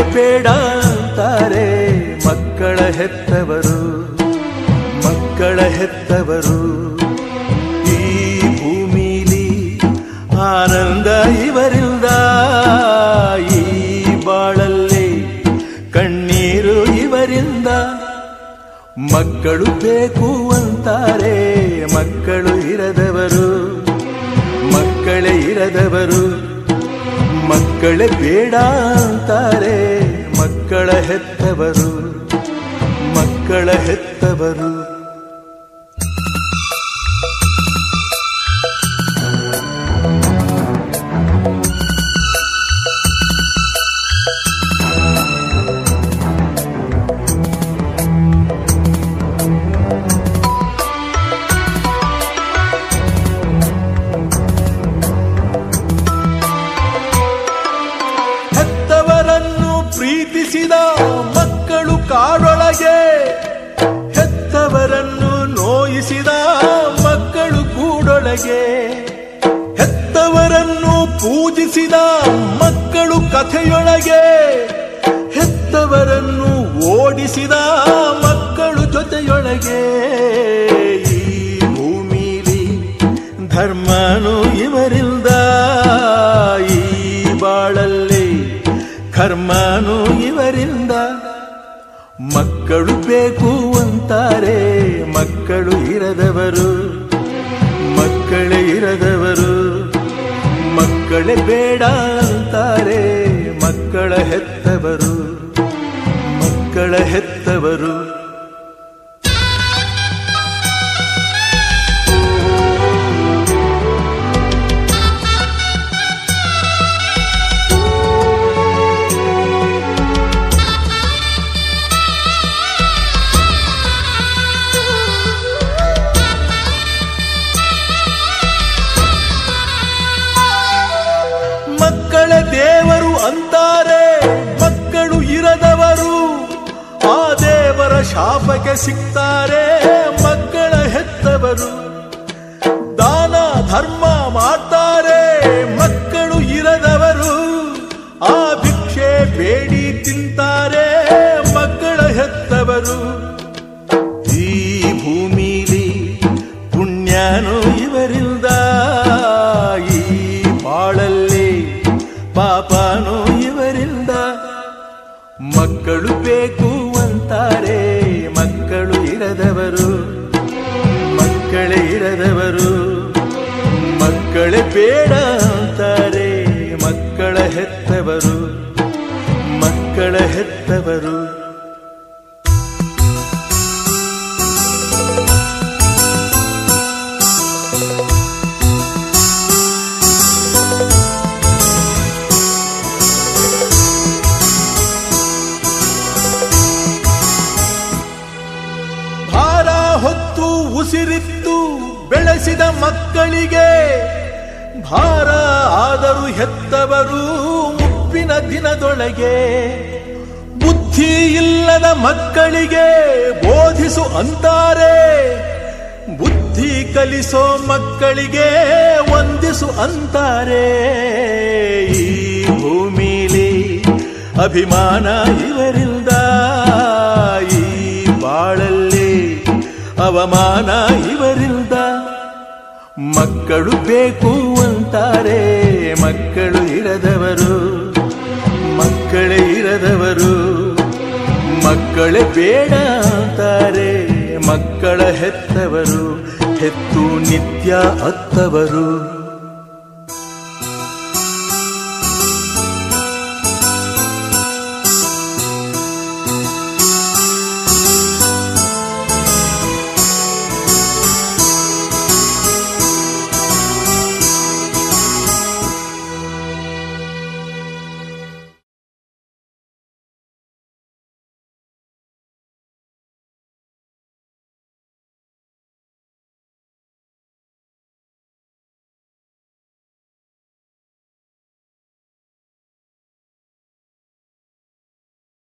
ಬೇಡ ಅಂತಾರೆ ಮಕ್ಕಳ ಹೆತ್ತವರು ಮಕ್ಕಳ ಹೆತ್ತವರು ಈ ಭೂಮಿಲಿ ಆನಂದ ಇವರಿಂದ ಈ ಬಾಳಲ್ಲಿ ಕಣ್ಣೀರು ಇವರಿಂದ ಮಕ್ಕಳು ಬೇಕು ಅಂತಾರೆ ಮಕ್ಕಳು ಇರದವರು ಮಕ್ಕಳೇ ಇರದವರು ಮಕ್ಕಳೇ ಬೇಡ ಅಂತಾರೆ ಮಕ್ಕಳ ಹೆತ್ತವರು ಮಕ್ಕಳ ಹೆತ್ತವರು ಹೆತ್ತವರನ್ನು ಪ್ರೀತಿಸಿದ ಮಕ್ಕಳು ಕಾಡೊಳಗೆ ಹೆತ್ತವರನ್ನು ನೋಯಿಸಿದ ಮಕ್ಕಳು ಕೂಡೊಳಗೆ ಹೆತ್ತವರನ್ನು ಪೂಜಿಸಿದ ಮಕ್ಕಳು ಕಥೆಯೊಳಗೆ ಹೆತ್ತವರನ್ನು ಓಡಿಸಿದ ಮಕ್ಕಳು ಜೊತೆಯೊಳಗೆ ಈ ಭೂಮಿಲಿ ಧರ್ಮನು ಇವರಿಂದ ಈ ಬಾಳಲ್ಲಿ ಕರ್ಮನು ಇವರಿಂದ ಮಕ್ಕಳು ಬೇಕು ಅಂತಾರೆ ಮಕ್ಕಳು ಇರದವರು ಮಕ್ಕಳೇ ಇರದವರು ಮಕ್ಕಳೇ ಬೇಡ ಅಂತಾರೆ ಮಕ್ಕಳ ಹೆತ್ತವರು ಮಕ್ಕಳ ಹೆತ್ತವರು ಮಕ್ಕಳ ದೇವರು ಅಂತಾರೆ ಮಕ್ಕಳು ಇರದವರು ಆ ದೇವರ ಶಾಪಕ್ಕೆ ಸಿಗ್ತಾರೆ ಮಕ್ಕಳ ಹೆತ್ತವರು ದಾನ ಧರ್ಮ ಮಾಡ್ತಾರೆ ಮಕ್ಕಳು ಇರದವರು ಆ ಭಿಕ್ಷೆ ಬೇಡಿ ತಿಂತಾರೆ ಮಕ್ಕಳ ಹೆತ್ತವರು ಈ ಭೂಮಿಲಿ ಪುಣ್ಯನು ಇವರಿಂದ ಈ ಬಾಳಲ್ಲಿ ಪಾಪನು ಇವರಿಂದ ಮಕ್ಕಳು ಬೇಕು ಅಂತಾರೆ ಮಕ್ಕಳು ಇರದವರು ಮಕ್ಕಳೇ ಇರದವರು ಮಕ್ಕಳೇ ಬೇಡ ಅಂತಾರೆ ಮಕ್ಕಳ ಹೆತ್ತವರು ಮಕ್ಕಳ ಹೆತ್ತವರು ಭಾರ ಹೊತ್ತು ಉಸಿರಿತ್ತು ಬೆಳೆಸಿದ ಮಕ್ಕಳಿಗೆ ಭಾರ ಆದರೂ ಹೆತ್ತವರು ಮುಪ್ಪಿನ ದಿನದೊಳಗೆ ಬುದ್ಧಿ ಇಲ್ಲದ ಮಕ್ಕಳಿಗೆ ಬೋಧಿಸು ಅಂತಾರೆ ಬುದ್ಧಿ ಕಲಿಸೋ ಮಕ್ಕಳಿಗೆ ವಂದಿಸು ಅಂತಾರೆ ಈ ಭೂಮಿಲಿ ಅಭಿಮಾನ ಇವರಿಂದ ಈ ಬಾಳಲ್ಲಿ ಅವಮಾನ ಇವರಿಂದ ಮಕ್ಕಳು ಬೇಕು ಅಂತಾರೆ ಮಕ್ಕಳು ಇರದವರು ಮಕ್ಕಳೇ ಇರದವರು ಮಕ್ಕಳೇ ಬೇಡ ಅಂತಾರೆ ಮಕ್ಕಳ ಹೆತ್ತವರು ಹೆತ್ತು ನಿತ್ಯ ಅತ್ತವರು